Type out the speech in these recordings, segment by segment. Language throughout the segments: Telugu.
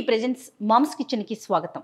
ప్రెజెంట్స్ మామ్స్ కిచెన్కి స్వాగతం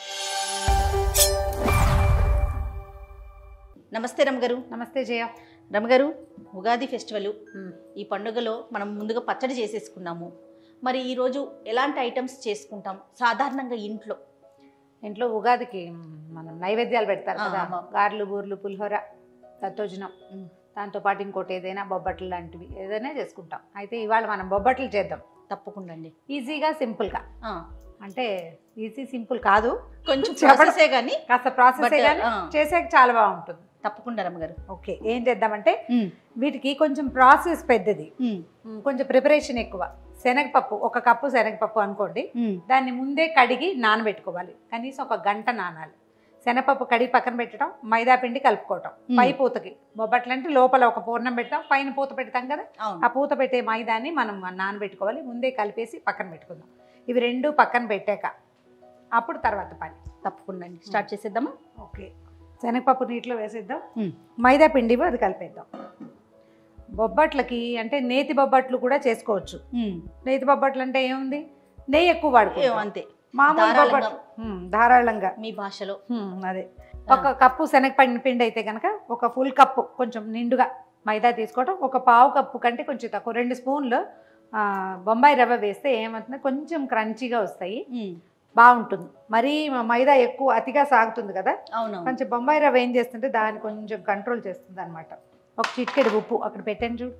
నమస్తే రమగారు నమస్తే జయ రమగారు ఉగాది ఫెస్టివల్ ఈ పండుగలో మనం ముందుగా పచ్చడి చేసేసుకున్నాము మరి ఈరోజు ఎలాంటి ఐటమ్స్ చేసుకుంటాం సాధారణంగా ఇంట్లో ఇంట్లో ఉగాదికి మనం నైవేద్యాలు పెడతారు ఆ, కదా ఆమా. గారెలు బూర్లు పులిహోర దత్తోజనం మ్. దాంతో పాటు ఇంకోటి ఏదైనా బొబ్బట్లు లాంటివి ఏదైనా చేసుకుంటాం అయితే ఇవాళ మనం బొబ్బట్లు చేద్దాం తప్పకుండా అండి ఈజీగా సింపుల్గా ఆ, అంటే ఈజీ సింపుల్ కాదు కొంచెం చెప్పడం- ప్రాసెసే కానీ కాస్త ప్రాసెస్ But, కానీ ఆ. చేసేకి చాలా బాగుంటుంది తప్పకుండా రమగారు ఓకే ఏం చేద్దామంటే వీటికి కొంచెం ప్రాసెస్ పెద్దది మ్, కొంచెం ప్రిపరేషన్ ఎక్కువ శనగపప్పు ఒక కప్పు శనగపప్పు అనుకోండి దాన్ని ముందే కడిగి నానబెట్టుకోవాలి కనీసం ఒక గంట నానాలి శనగపప్పు కడిగి పక్కన పెట్టడం మైదా పిండి కలుపుకోవటం మ్మ్. పై పూతకి బొబ్బట్లు అంటే లోపల ఒక పూర్ణం పెడతాం పైన పూత పెడతాం కదా ఆ అవును పూత పెట్టే మైదాన్ని మనం నానబెట్టుకోవాలి ముందే కలిపేసి పక్కన పెట్టుకుందాం ఇవి రెండు పక్కన పెట్టాక అప్పుడు తర్వాత పని తప్పకుండా అండి స్టార్ట్ చేసేద్దామా ఓకే శనగపప్పు నీటిలో వేసేద్దాం మ్మ్. మైదా పిండి అది కలిపేద్దాం బొబ్బట్లకి అంటే నేతి బొబ్బట్లు కూడా చేసుకోవచ్చు నేతి బొబ్బట్లు అంటే ఏముంది నెయ్యి ఎక్కువ ఏం వాడుకుంటాం అంతే మామూలు ధారాళంగా. బొబ్బట్లు మ్మ్, ధారాళంగా మీ భాషలో మ్మ్, అదే ఒక కప్పు శనగపిండి పిండి అయితే కనుక ఒక ఫుల్ కప్పు కొంచెం నిండుగా మైదా తీసుకోవడం ఒక పావు కప్పు కంటే కొంచెం తక్కువ రెండు స్పూన్లు ఆ, బొంబాయి రవ్వ వేస్తే ఏమవుతుంది కొంచెం క్రంచీగా వస్తాయి బాగుంటుంది మరీ మైదా ఎక్కువ అతిగా సాగుతుంది కదా అవునవును కొంచెం బొంబాయి రవ్వ ఏం చేస్తుంటే దాన్ని కొంచెం కంట్రోల్ చేస్తుంది అనమాట ఒక చిటికెడు ఉప్పు అక్కడ పెట్టాను చూడు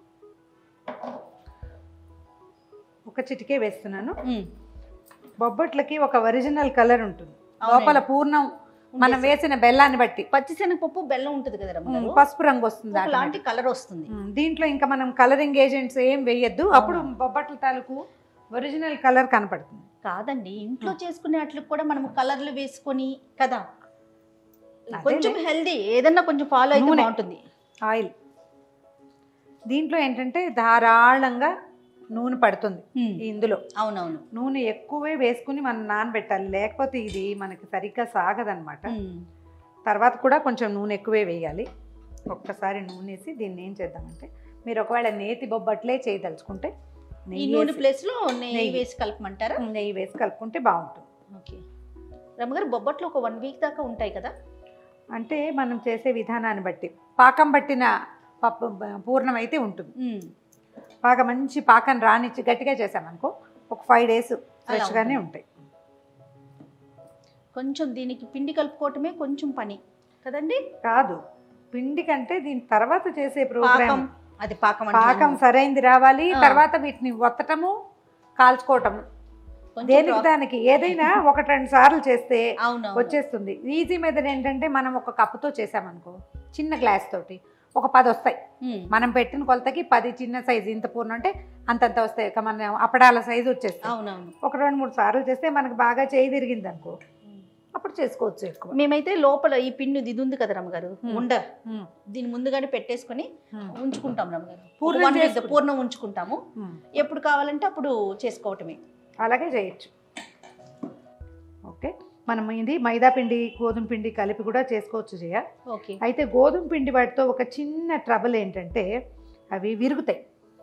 ఒక చిటికే వేస్తున్నాను ఉమ్. బొబ్బట్లకి ఒక ఒరిజినల్ కలర్ ఉంటుంది అవునండి. లోపల పూర్ణం మనం ఉండేసి. వేసిన బెల్లాన్ని బట్టి పచ్చిశనగపప్పు బెల్లం ఉంటుంది కదా రమగారు ఉమ్, పసుపు రంగు వస్తుంది లాంటి automatic. కలర్ వస్తుంది ఉమ్, దీంట్లో ఇంకా మనం కలరింగ్ ఏజెంట్స్ ఏం వేయద్దు అప్పుడు బొబ్బట్ల తాలూకు ఒరిజినల్ కలర్ కనపడుతుంది కాదండి ఇంట్లో చేసుకునే అట్లకు కూడా మనం కలర్లు వేసుకొని కదా అదేలే. కొంచెం హెల్దీ ఏదన్నా కొంచెం ఫాలో అయితే నూనె. బాగుంటుంది ఆయిల్ దీంట్లో ఏంటంటే ధారాళంగా నూనె పడుతుంది ఉమ్. ఇందులో అవునవును నూనె ఎక్కువే వేసుకుని మనం నానబెట్టాలి లేకపోతే ఇది మనకి సరిగ్గా సాగదనమాట ఉమ్. తర్వాత కూడా కొంచెం నూనె ఎక్కువే వేయాలి ఒక్కసారి నూనె వేసి దీన్ని ఏం చేద్దామంటే మీరు ఒకవేళ నేతి బొబ్బట్లే చేయదలుచుకుంటే ఈ నెయ్యి నూనె వేసి- ప్లేస్ లో నెయ్యి నెయ్యి. వేసి కలపమంటారా నెయ్యి వేసి కలుపుకుంటే బాగుంటుంది ఓకే రమగారు బొబ్బట్లు ఒక వన్ వీక్ దాకా ఉంటాయి కదా అంటే మనం చేసే విధానాన్ని బట్టి పాకం పట్టిన పప్పు బ- పూర్ణం అయితే ఉంటుంది ఉమ్. బాగా మంచి పాకం రానిచ్చి గట్టిగా చేసామనుకో ఒక ఫైవ్ డేస్ ఫ్రెష్గానే ఉంటుంది. ఉంటాయి కొంచెం దీనికి పిండి కలుపుకోవటమే కొంచెం పని కదండి కాదు పిండి కంటే దీని తర్వాత చేసే పాకం ప్రోగ్రామ్ అది పాకం పాకం అంటున్నాను. సరైంది రావాలి ఆ. తర్వాత వీటిని ఒత్తటము కాల్చుకోవటము కొంచెం దేనికి ప్రా- దానికి ఏదైనా ఒకటి రెండు సార్లు చేస్తే అవును వచ్చేస్తుంది ఈజీ మెథడ్ ఏంటంటే మనం ఒక కప్పుతో చేసామనుకో చిన్న గ్లాస్ తోటి ఒక పది వస్తాయి మనం పెట్టిన కొలతకి పది చిన్న సైజు ఇంత పూర్ణ అంటే అంతంత వస్తాయి ఇక మన అప్పడాల సైజు వచ్చేస్తాయి అవునవును ఒక రెండు మూడు సార్లు చేస్తే మనకు బాగా చేయి తిరిగింది అనుకో అప్పుడు చేసుకోవచ్చు ఎక్కువ మేమైతే లోపల ఈ పిండి ఇది ఉంది కదా రమ్మగారు ఉమ్. ఉండ ఉమ్, దీని ముందుగానే పెట్టేసుకొని ఉమ్, ఉంచుకుంటాం రమ్మగారు పూర్ణం One week చేసుకుని. పూర్ణం ఉంచుకుంటాము ఉమ్. ఎప్పుడు కావాలంటే అప్పుడు చేసుకోవటమే అలాగే చేయొచ్చు ఓకే మనం ఇది మైదా పిండి గోధుమ పిండి కలిపి కూడా చేసుకోవచ్చు చేయ ఓకే అయితే గోధుమ పిండి వాటితో ఒక చిన్న ట్రబుల్ ఏంటంటే అవి విరుగుతాయి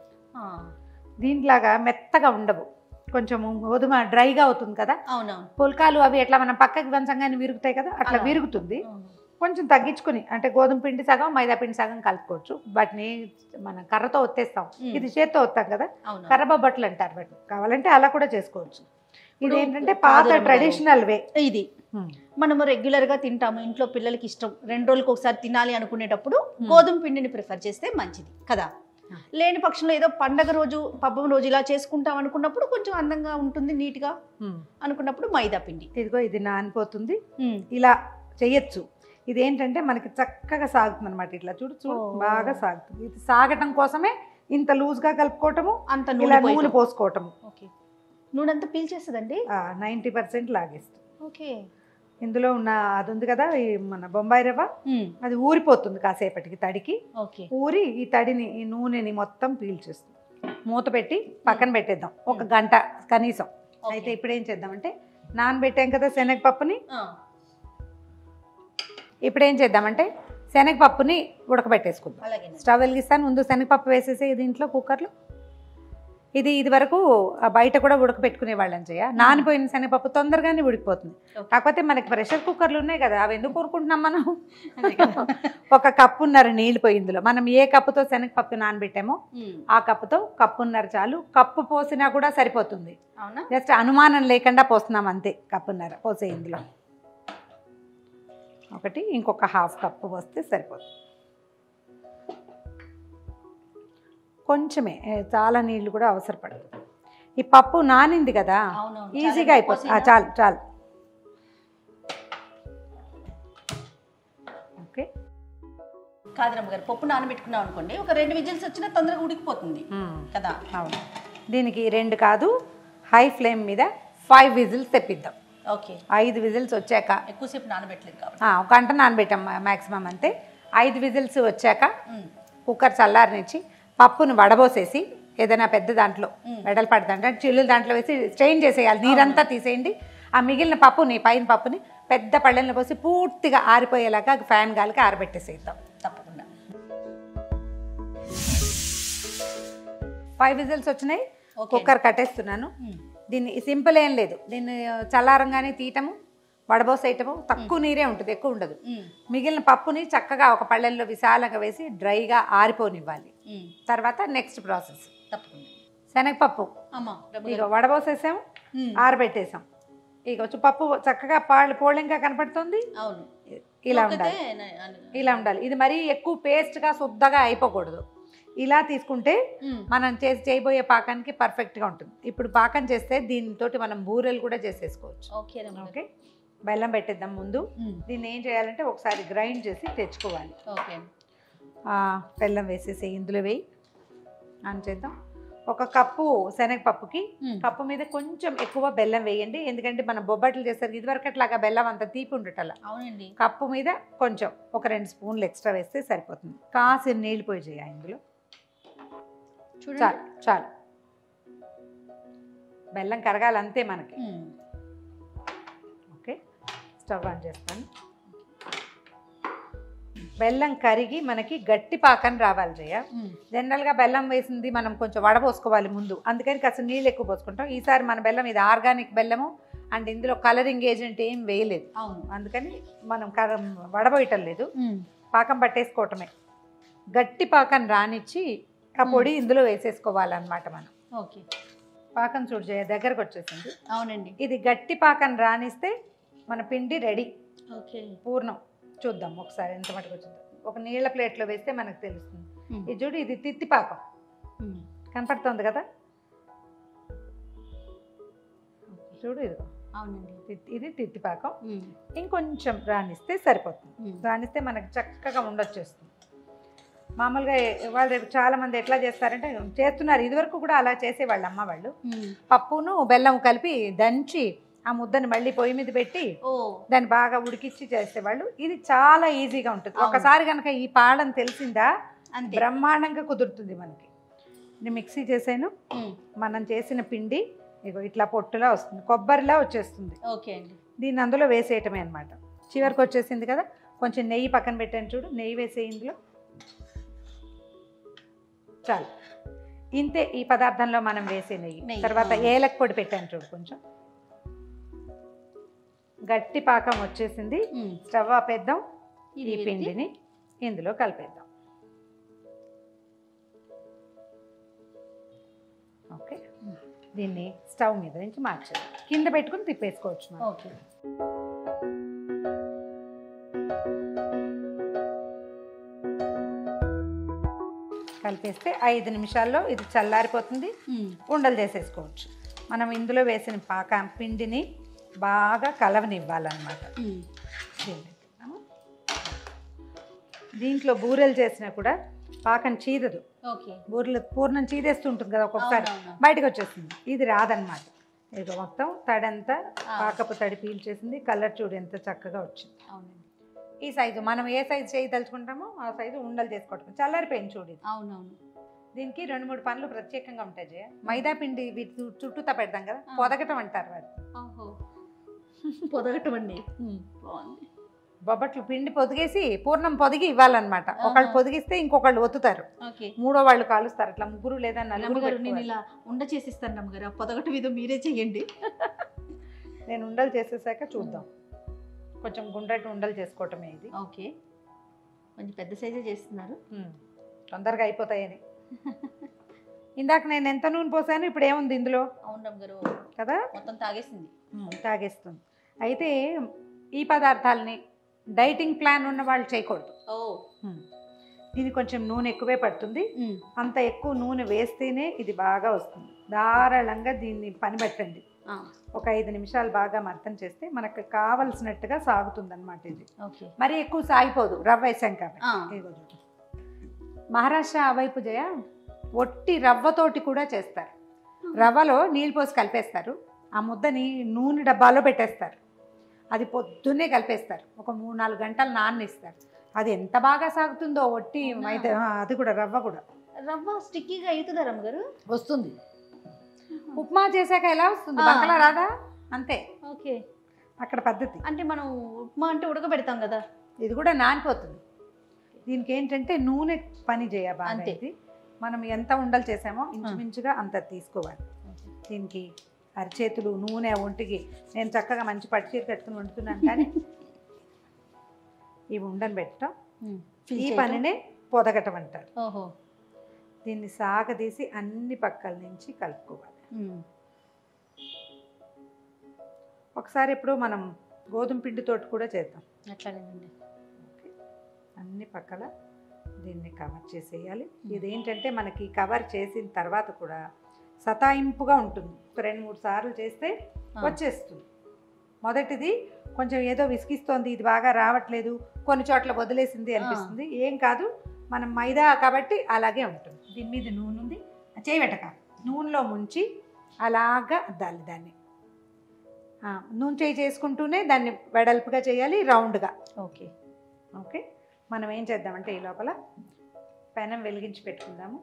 దీనిలాగా మెత్తగా ఉండవు కొంచెం గోధుమ డ్రైగా అవుతుంది కదా అవునవును పుల్కాలు అవి ఎట్లా మనం పక్కకి వంచంగానే విరుగుతాయి కదా అట్లా అలా. విరుగుతుంది అవును. కొంచెం తగ్గించుకుని అంటే గోధుమ పిండి సగం మైదా పిండి సగం కలుపుకోవచ్చు వాటిని మనం కర్రతో ఒత్తేస్తాం ఉమ్. ఇది చేత్తో ఒత్తాం కదా అవును కర్ర బొబ్బట్లు అంటారు వాటిని కావాలంటే అలా కూడా చేసుకోవచ్చు ఇది ఇప్పుడు ఏంటంటే కాదు పాత రమ్మగారు. ట్రెడిషనల్ వే ఇది మనము రెగ్యులర్ గా తింటాము ఇంట్లో పిల్లలకి ఇష్టం రెండు రోజులకు ఒకసారి తినాలి అనుకునేటప్పుడు Hmm. గోధుమ పిండిని ప్రిఫర్ చేస్తే మంచిది కదా Hmm. లేని పక్షంలో ఏదో పండగ రోజు పబ్బం రోజు ఇలా చేసుకుంటాం అనుకున్నప్పుడు కొంచెం అందంగా ఉంటుంది నీట్ గా అనుకున్నప్పుడు మైదా పిండి ఇదిగో ఇది నానిపోతుంది ఉమ్. ఇలా చెయ్యొచ్చు ఇది ఏంటంటే మనకి చక్కగా సాగుతుంది అనమాట ఇట్లా చూడు చూడు ఓ. బాగా సాగుతుంది ఇది సాగటం కోసమే ఇంత లూజ్ గా కలుపుకోవటము అంత ఇలా నూనె నూనె పోయటం. పోసుకోవటము ఓకే నూనె అంతా పీల్చేస్తుందండి నైంటీ పర్సెంట్ లాగేస్తుంది ఓకే ఇందులో ఉన్న అది ఉంది కదా ఈ మన బొంబాయి రవ్వ ఉమ్. అది ఊరిపోతుంది కాసేపటికి తడికి ఓకే ఊరి ఈ తడిని ఈ నూనెని మొత్తం పీల్చేస్తుంది మూత పెట్టి పక్కన పెట్టేద్దాం ఒక గంట కనీసం ఓకే. అయితే ఇప్పుడు ఏం చేద్దామంటే నానబెట్టాం కదా శనగపప్పుని ఆ. ఇప్పుడు ఏం చేద్దామంటే శనగపప్పుని ఉడకబెట్టేసుకుందాం అలాగేనండి స్టవ్ వెలిగిస్తాను ముందు శనగపప్పు వేసేసి దీంట్లో కుక్కర్లో ఇది ఇది వరకు ఆ బయట కూడా ఉడకపెట్టుకునే వాళ్ళం చేయ నానిపోయిన శనగపప్పు తొందరగానే ఉడికిపోతుంది Okay. కాకపోతే మనకి ప్రెషర్ కుక్కర్లు ఉన్నాయి కదా అవి ఎందుకు కొనుక్కుంటున్నాం మనం అదే కదా. ఒక కప్పున్నర నీళ్ళు పోయి ఇందులో మనం ఏ కప్పుతో శనగపప్పు నానబెట్టామో ఉమ్. ఆ కప్పుతో కప్పున్నర చాలు కప్పు పోసినా కూడా సరిపోతుంది అవునా జస్ట్ అనుమానం లేకుండా పోస్తున్నాం అంతే కప్పున్నర పోసే ఇందులో ఒకటి ఇంకొక హాఫ్ కప్పు పోస్తే సరిపోతుంది కొంచెమే ఏ, చాలా నీళ్ళు కూడా అవసరపడదు ఈ పప్పు నానింది కదా అవునవును. ఈజీగా చాలా అయిపోతుంది ఆ, పోసేనా? చాలు చాలు ఓకే కాదు రమ్మగారు పప్పు నానబెట్టుకున్నాం అనుకోండి ఒక రెండు విజిల్స్ వచ్చినా తొందరగా ఉడికిపోతుంది మ్మ్. కదా అవును దీనికి రెండు కాదు హై ఫ్లేమ్ మీద ఫైవ్ విజిల్స్ తెప్పిద్దాం ఓకే ఐదు విజిల్స్ వచ్చాక ఎక్కువసేపు నానబెట్టలేదు కాబట్టి ఆ, ఒక గంట నానబెట్టాం మ్యాక్సిమం అంతే ఐదు విజిల్స్ వచ్చాక ఉమ్. కుక్కర్ చల్లారనిచ్చి పప్పును వడబోసేసి ఏదైనా పెద్ద దాంట్లో మ్మ్. వెడల్పాటి దాంట్లో చిల్లుల దాంట్లో వేసి స్ట్రెయిన్ చేసేయాలి నీరంతా తీసేయండి ఆ మిగిలిన పప్పుని పైన పప్పుని పెద్ద పళ్ళెంలో పోసి పూర్తిగా ఆరిపోయేలాగా ఫ్యాన్ గాలికి ఆరబెట్టేసేద్దాం తప్పకుండా ఫైవ్ విజిల్స్ వచ్చినాయి ఓకే. కుక్కర్ కట్టేస్తున్నాను ఉమ్. దీన్ని సింపుల్ ఏం లేదు దీన్ని చల్లారంగానే తీయటము వడబోసేయటము తక్కువ నీరే ఉంటుంది ఎక్కువ ఉండదు ఉమ్. మిగిలిన పప్పుని చక్కగా ఒక పళ్ళెంలో విశాలంగా వేసి డ్రైగా ఆరిపోనివ్వాలి ఉమ్. తర్వాత నెక్స్ట్ ప్రాసెస్ తప్పకుండా శనగపప్పు అమ్మా ఇక వడబోసేసాము ఉమ్. ఆరబెట్టేసాం ఇక వచ్చి పప్పు చక్కగా పాళ్ళు పోళంగా కనపడుతుంది అవును ఇలా ఒకతే ఉండాలి న- అను- ఇలా ఉండాలి ఇది మరీ ఎక్కువ పేస్ట్గా శుద్ధగా అయిపోకూడదు ఇలా తీసుకుంటే ఉమ్. మనం చేసి చేయబోయే పాకానికి పర్ఫెక్ట్గా ఉంటుంది ఇప్పుడు పాకం చేస్తే దీనితో మనం బూరెలు కూడా చేసేసుకోవచ్చు ఓకే రమ్మగారు ఓకే బెల్లం పెట్టేద్దాం ముందు ఉమ్. దీన్ని ఏం చేయాలంటే ఒకసారి గ్రైండ్ చేసి తెచ్చుకోవాలి ఓకే ఆ, బెల్లం వేసేసి ఇందులో వేయి అని చేద్దాం ఒక కప్పు శనగపప్పుకి ఉమ్. కప్పు మీద కొంచెం ఎక్కువ బెల్లం వేయండి ఎందుకంటే మనం బొబ్బట్లు చేస్తారు ఇదివరకు అట్లాగా బెల్లం అంత తీపి ఉండటల్లా అవునండి కప్పు మీద కొంచెం ఒక రెండు స్పూన్లు ఎక్స్ట్రా వేస్తే సరిపోతుంది కాసిన నీళ్ళు పోయి చేయాలి ఇందులో చూడండి చాలు చాలు బెల్లం కరగాలి అంతే మనకి ఉమ్. ఓకే స్టవ్ ఆన్ చేస్తాను బెల్లం కరిగి మనకి గట్టి పాకం రావాలి జయ ఉమ్. జనరల్గా బెల్లం వేసింది మనం కొంచెం వడపోసుకోవాలి ముందు అందుకని కాస్త నీళ్ళు ఎక్కువ పోసుకుంటాం ఈసారి మన బెల్లం ఇది ఆర్గానిక్ బెల్లము అండ్ ఇందులో కలరింగ్ ఏజెంట్ ఏం వేయలేదు అవును అందుకని మనం కర వడబోయటం లేదు ఉమ్. పాకం పట్టేసుకోవటమే గట్టి పాకం రానిచ్చి ఆ పొడి ఇందులో వేసేసుకోవాలన్నమాట మనం ఓకే పాకం చూడు జయ దగ్గరకు వచ్చేసింది అవునండి ఇది గట్టి పాకం రానిస్తే మన పిండి రెడీ ఓకే పూర్ణం చూద్దాం ఒకసారి ఎంత మటుకు వచ్చిందో ఒక నీళ్ళ ప్లేట్లో వేస్తే మనకు తెలుస్తుంది ఉమ్. ఇది చూడు ఇది తిత్తి పాకం ఉమ్. కనపడుతుంది కదా చూడు ఇది అవునండి తిత్తి- ఇది తిత్తి పాకం ఉమ్. ఇంకొంచెం రానిస్తే సరిపోతుంది ఉమ్. రానిస్తే మనకు చక్కగా ఉండొచ్చేస్తుంది మామూలుగా ఏ- వాళ్ళు రేపు చాలా మంది ఎట్లా చేస్తారంటే చేస్తున్నారు ఇదివరకు కూడా అలా చేసేవాళ్ళు అమ్మ వాళ్ళు ఉమ్. పప్పును బెల్లం కలిపి దంచి ఆ ముద్దని మళ్ళీ పొయ్యి మీద పెట్టి ఓ దాన్ని బాగా ఉడికిచ్చి చేసేవాళ్ళు ఇది చాలా ఈజీగా ఉంటుంది అవును. ఒకసారి కనుక ఈ పాడం తెలిసిందా అంతే బ్రహ్మాండంగా కుదురుతుంది మనకి నేను మిక్సీ చేసాను ఉమ్. మనం చేసిన పిండి ఇగో ఇట్లా పొట్టులా వస్తుంది కొబ్బరిలా వచ్చేస్తుంది ఓకే అండి దీన్ని అందులో వేసేయటమే అనమాట చివరికి వచ్చేసింది కదా కొంచెం నెయ్యి పక్కన పెట్టాను చూడు నెయ్యి వేసే ఇందులో చాలు ఇంతే ఈ పదార్థంలో మనం వేసే నెయ్యి నెయ్యి, తర్వాత ఆ. ఏలక పొడి పెట్టాను చూడు కొంచెం గట్టి పాకం వచ్చేసింది ఉమ్. స్టవ్ ఆపేద్దాం ఇది ఈ ఎత్తి- పిండిని ఇందులో కలిపేద్దాం ఓకే దీన్ని స్టవ్ మీద నుంచి మార్చేద్దాం కింద పెట్టుకుని తిప్పేసుకోవచ్చు మనం. ఓకే కలిపేస్తే ఐదు నిమిషాల్లో ఇది చల్లారిపోతుంది ఉమ్. ఉండలు చేసేసుకోవచ్చు మనం ఇందులో వేసిన పాక పిండిని బాగా కలవనివ్వాలన్నమాట ఉమ్. దీన్ని పెట్టుకున్నాము. దీంట్లో బూరెలు చేసినా కూడా పాకం చీరదు ఓకే బూరెలు పూర్ణం చీదేస్తూ ఉంటుంది కదా ఒక్కొక్కసారి అవునవును. బయటకు వచ్చేస్తుంది ఇది రాదన్నమాట ఇది మొత్తం తడంతా ఆ. పాకపు తడి పీల్చేసింది కలర్ చూడు ఎంత చక్కగా వచ్చింది అవునండి ఈ సైజు మనం ఏ సైజు చేయదలుచుకుంటామో ఆ సైజు ఉండలు చేసుకోవటం చల్లారిపోయింది చూడు ఇది అవునవును దీనికి రెండు మూడు పనులు ప్రత్యేకంగా ఉంటాయి జయ మైదా పిండి వీటి చు- చుట్టూతా పెడతాం కదా ఆ. పొదగటం అంటారు వాటి ఓహో పొదగటం అండి బాగుంది బొబ్బట్లు పిండి పొదిగేసి పూర్ణం పొదిగి ఇవ్వాలన్నమాట ఆహా. ఒకళ్ళు పొదిగిస్తే ఇంకొకళ్ళు ఒత్తుతారు ఓకే మూడో వాళ్ళు కాలుస్తారు అట్లా ముగ్గురు లేదా నలుగురు రమ్మగారు నేను పెట్టుకోవాలి. ఇలా ఉండ చేసిస్తాను రమ్మగారు ఆ పొదగటి మీద మీరే చెయ్యండి నేను ఉండలు చేసేసాక చూద్దాం కొంచెం గుండ్రటి ఉండలు చేసుకోవటమే ఇది ఓకే కొంచెం పెద్ద సైజే చేస్తున్నారు ఉమ్, తొందరగా అయిపోతాయని ఇందాక నేను ఎంత నూనె పోసాను ఇప్పుడు ఏముంది ఇందులో అవును రమ్మగారు కదా మొత్తం తాగేసింది ఉమ్, తాగేస్తుంది అయితే ఈ పదార్థాలని డైటింగ్ ప్లాన్ ఉన్న వాళ్ళు చేయకూడదు ఓ ఉమ్. ఇది కొంచెం నూనె ఎక్కువే పడుతుంది ఉమ్, అంత ఎక్కువ నూనె వేస్తేనే ఇది బాగా వస్తుంది ధారాళంగా దీన్ని పని పెట్టండి ఆ, ఒక ఐదు నిమిషాలు బాగా మర్దం చేస్తే మనకు కావలసినట్టుగా సాగుతుంది అనమాట ఇది ఓకే మరి ఎక్కువ సాగిపోదు రవ్వ వేసాం కాబట్టి ఆ, ఇదిగో చూడు. మహారాష్ట్ర ఆ వైపు జయ ఒట్టి రవ్వతోటి కూడా చేస్తారు రవ్వలో నీళ్ళు పోసి కలిపేస్తారు ఆ ముద్దని నూనె డబ్బాలో పెట్టేస్తారు అది పొద్దున్నే కలిపేస్తారు ఒక మూడు నాలుగు గంటలు నాననిస్తారు అది ఎంత బాగా సాగుతుందో ఒట్టి అవునా? మైదా ఆ, అది కూడా రవ్వ కూడా రవ్వ స్టిక్కీగా అవుతుందా రమ్మగారు వస్తుంది ఉప్మా చేశాక ఎలా వస్తుంది ఆ. బంకలా రాదా అంతే ఓకే అక్కడ పద్ధతి అంటే మనం ఉప్మా అంటే ఉడకబెడతాం కదా ఇది కూడా నానిపోతుంది దీనికి ఏంటంటే నూనె పని చేయ బాగా అంతే. ఇది మనం ఎంత ఉండలు చేసామో ఇంచుమించుగా అంత తీసుకోవాలి దీనికి అరిచేతులు నూనె ఒంటికి నేను చక్కగా మంచి పట్టు చీర కట్టుకుని వండుతున్నాను కానీ ఈ ఉండను పెట్టడం ఉమ్, ఈ fill చేయటం. పనినే పొదగటం అంటారు ఓహో దీన్ని సాగదీసి అన్ని పక్కల నుంచి కలుపుకోవాలి ఉమ్, ఒకసారి ఇప్పుడు మనం గోధుమ పిండితోటి కూడా చేద్దాం అట్లానేనండి ఓకే. అన్ని పక్కల దీన్ని కవర్ చేసేయాలి ఇదేంటంటే మనకి కవర్ చేసిన తర్వాత కూడా సతాయింపుగా ఉంటుంది ఒక రెండు మూడు సార్లు చేస్తే ఆ. వచ్చేస్తుంది మొదటిది కొంచెం ఏదో విసిగిస్తోంది ఇది బాగా రావట్లేదు కొన్ని చోట్ల వదిలేసింది అనిపిస్తుంది ఏం కాదు మనం మైదా కాబట్టి అలాగే ఉంటుంది దీని మీద నూనె ఉంది చేయబెట్టక నూనెలో ముంచి అలాగా అద్దాలి దాన్ని ఆ, నూనె చేయి చేసుకుంటూనే దాన్ని వెడల్పుగా చేయాలి రౌండ్గా ఓకే ఓకే మనం ఏం చేద్దామంటే ఈ లోపల పెనం వెలిగించి పెట్టుకుందాము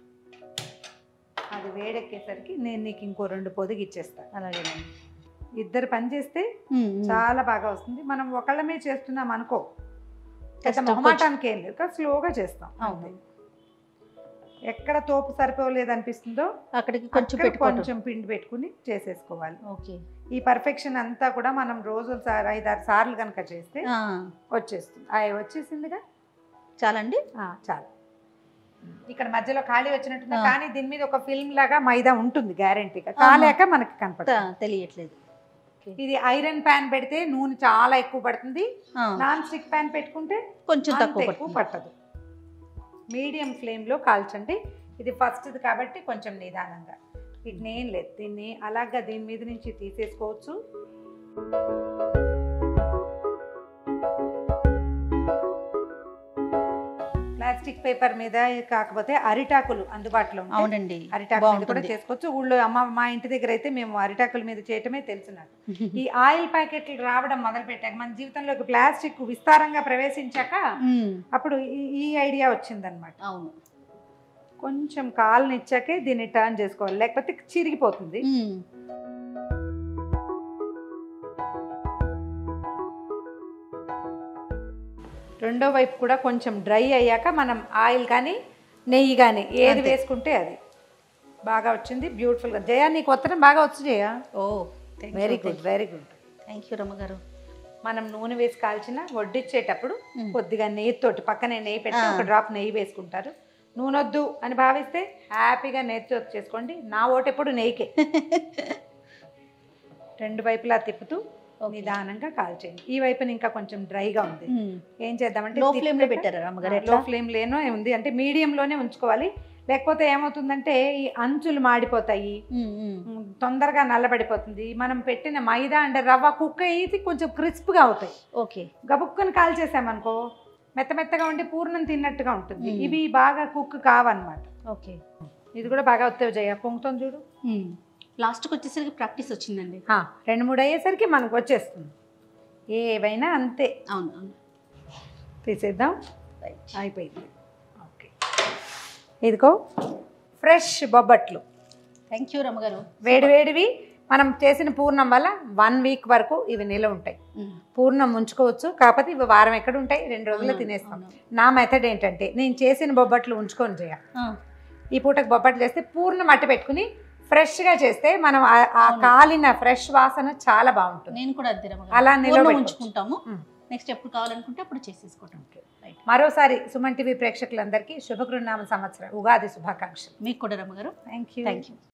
అది వేడెక్కేసరికి నేను నీకు ఇంకో రెండు పొదిగి ఇచ్చేస్తాను అలాగేనండి ఇద్దరు పని చేస్తే ఉమ్, ఉమ్. చాలా బాగా వస్తుంది మనం ఒకళ్ళమే చేస్తున్నాం అనుకో పెద్ద కష్టం మొహమాటానికి ఏం లేదు కానీ స్లోగా చేస్తాం అవును. అంతే. ఎక్కడ తోపు సరిపోలేదు అనిపిస్తుందో అక్కడికి కొంచెం అక్కడ పెట్టుకోవటం కొంచెం పిండి పెట్టుకుని చేసేసుకోవాలి ఓకే ఈ పర్ఫెక్షన్ అంతా కూడా మనం రోజు సార్ ఐదారు సార్లు కనుక చేస్తే ఆ, వచ్చేస్తుంది అవి వచ్చేసిందిగా చాలండి ఆ, చాలు ఇక్కడ మధ్యలో ఖాళీ వచ్చినట్టుంది ఆ. కానీ దీని మీద ఒక ఫిల్మ్ లాగా మైదా ఉంటుంది గ్యారంటీగా కాలేక మనకి కనపడుతుంది త- తెలియట్లేదు ఇది ఐరన్ ప్యాన్ పెడితే నూనె చాలా ఎక్కువ పడుతుంది ఆ, నాన్ స్టిక్ ప్యాన్ పెట్టుకుంటే కొంచెం అంత తక్కువ ఎక్కువ పడుతుంది. పట్టదు మీడియం ఫ్లేమ్లో కాల్చండి ఇది ఫస్ట్ది కాబట్టి కొంచెం నిదానంగా వీటిని ఏం లేదు దీన్ని అలాగా దీని మీద నుంచి తీసేసుకోవచ్చు ప్లాస్టిక్ పేపర్ మీద కాకపోతే అరిటాకులు అందుబాటులో ఉంటాయి అవునండి అరిటాకుల మీద కూడా బాగుంటుంది చేసుకోవచ్చు ఊళ్ళో అమ్మ మా ఇంటి దగ్గర అయితే మేము అరిటాకుల మీద చేయటమే తెలుసు నాకు ఈ ఆయిల్ ప్యాకెట్లు రావడం మొదలు పెట్టాక మన జీవితంలోకి ప్లాస్టిక్ విస్తారంగా ప్రవేశించాక ఉమ్, అప్పుడు ఈ- ఈ ఐడియా వచ్చిందనమాట అవును కొంచెం కాలుని ఇచ్చాకే దీన్ని టర్న్ చేసుకోవాలి లేకపోతే చిరిగిపోతుంది ఉమ్, రెండో వైపు కూడా కొంచెం డ్రై అయ్యాక మనం ఆయిల్ కానీ నెయ్యి కానీ ఏది అంతే. వేసుకుంటే అది బాగా వచ్చింది బ్యూటిఫుల్గా జయ నీకు ఉత్తరం బాగా వచ్చు జయ ఓ very good very good thank you రమ్మగారు మనం నూనె వేసి కాల్చిన వడ్డిచ్చేటప్పుడు మ్మ్. కొద్దిగా నెయ్యితోటి పక్కనే నెయ్యి పెట్టి ఆ. ఒక డ్రాప్ నెయ్యి వేసుకుంటారు నూనె వద్దు అని భావిస్తే హ్యాపీగా నెయ్యితో చేసుకోండి నా ఓటు ఎప్పుడు నెయ్యికే రెండు వైపులా తిప్పుతూ Okay. నిదానంగా కాల్చేయండి ఈ వైపున ఇంకా కొంచెం డ్రైగా ఉంది ఉమ్, ఏం చేద్దామంటే లో ఫ్లేమ్ లో తిప్పాక- పెట్టారా రమ్మగారు లో ఎట్లా ఫ్లేమ్ లేనో ఉంది అంటే మీడియంలోనే ఉంచుకోవాలి లేకపోతే ఏమవుతుందంటే ఈ అంచులు మాడిపోతాయి ఉమ్, ఉమ్, ఉమ్, తొందరగా నల్లబడిపోతుంది మనం పెట్టిన మైదా అంటే రవ్వ కుక్క అయితే కొంచెం క్రిస్ప్గా అవుతాయి ఓకే గబుక్కుని కాల్చేసామనుకో మెత్త మెత్తగా ఉండి పూర్ణం తిన్నట్టుగా ఉంటుంది మ్మ్. ఇవి బాగా కుక్ కావన్నమాట ఓకే ఇది కూడా బాగా వస్తాయి జయ పొంగుతుంది చూడు ఉమ్, లాస్ట్కి వచ్చేసరికి ప్రాక్టీస్ వచ్చిందండి ఆ, రెండు మూడు అయ్యేసరికి మనకు వచ్చేస్తుంది ఏవైనా అంతే అవును అవును తీసేద్దాం రైట్ అయిపోయింది ఓకే ఇదిగో ఫ్రెష్ బొబ్బట్లు థ్యాంక్ యూ రమ్మగారు వేడివేడివి మనం చేసిన పూర్ణం వల్ల వన్ వీక్ వరకు ఇవి నిల ఉంటాయి పూర్ణం ఉంచుకోవచ్చు కాకపోతే ఇవి వారం ఎక్కడ ఉంటాయి రెండు రోజుల్లో తినేస్తాం నా మెథడ్ ఏంటంటే నేను చేసిన బొబ్బట్లు ఉంచుకొని చేయాలి ఈ పూటకు బొబ్బట్లు చేస్తే పూర్ణం అట్టి పెట్టుకుని ఫ్రెష్గా చేస్తే మనం ఆ- ఆ అవును. కాలిన ఫ్రెష్ వాసన చాలా బాగుంటుంది నేను కూడా అద్దె అలా నిల్వ పూర్ణం పెట్టుకోవచ్చు. ఉంచుకుంటాము మ్. నెక్స్ట్ ఎప్పుడు కావాలనుకుంటే అప్పుడు చేసేసుకోవటం రైట్ మరోసారి సుమన్ టీవీ ప్రేక్షకులందరికీ శుభకృనామ సంవత్సరం ఉగాది శుభాకాంక్షలు మీకు కూడా రమ్మగారు థ్యాంక్ యూ థ్యాంక్ యూ